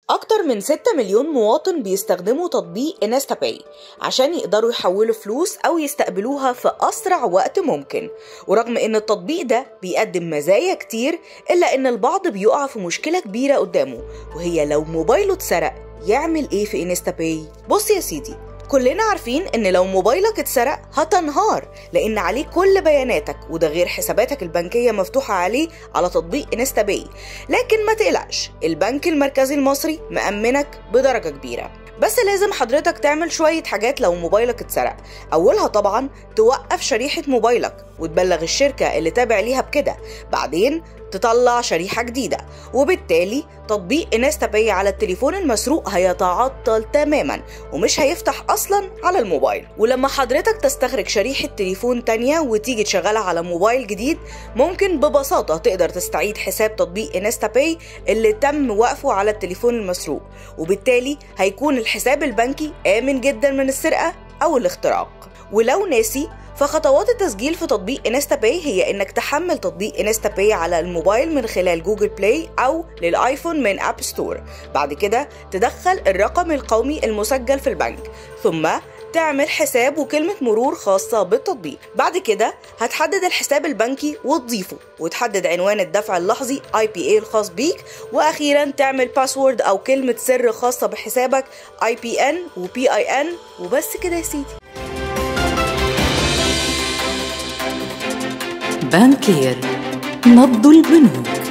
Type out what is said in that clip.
أكتر من 6 مليون مواطن بيستخدموا تطبيق انستا باي عشان يقدروا يحولوا فلوس أو يستقبلوها في أسرع وقت ممكن ورغم إن التطبيق ده بيقدم مزايا كتير إلا إن البعض بيقع في مشكلة كبيرة قدامه وهي لو موبايله اتسرق يعمل إيه في انستا باي؟ بص يا سيدي كلنا عارفين ان لو موبايلك اتسرق هتنهار لان عليه كل بياناتك وده غير حساباتك البنكيه مفتوحه عليه على تطبيق انستا باي لكن ما تقلقش البنك المركزي المصري مأمنك بدرجه كبيره بس لازم حضرتك تعمل شوية حاجات لو موبايلك اتسرق أولها طبعا توقف شريحة موبايلك وتبلغ الشركة اللي تابع ليها بكده بعدين تطلع شريحة جديدة وبالتالي تطبيق انستا باي على التليفون المسروق هيتعطل تماما ومش هيفتح اصلا على الموبايل ولما حضرتك تستخرج شريحة تليفون تانية وتيجي تشغلها على موبايل جديد ممكن ببساطة تقدر تستعيد حساب تطبيق انستا باي اللي تم وقفه على التليفون المسروق وبالتالي هيكون الحساب البنكي آمن جدا من السرقة أو الاختراق ولو ناسي فخطوات التسجيل في تطبيق انستا باي هي انك تحمل تطبيق انستا باي على الموبايل من خلال جوجل بلاي او للايفون من اب ستور بعد كده تدخل الرقم القومي المسجل في البنك ثم تعمل حساب وكلمة مرور خاصة بالتطبيق بعد كده هتحدد الحساب البنكي وتضيفه وتحدد عنوان الدفع اللحظي اي بي اي الخاص بيك واخيرا تعمل باسورد او كلمة سر خاصة بحسابك اي بي ان وبي اي ان وبس كده يا سيدي بانكير نبض البنوك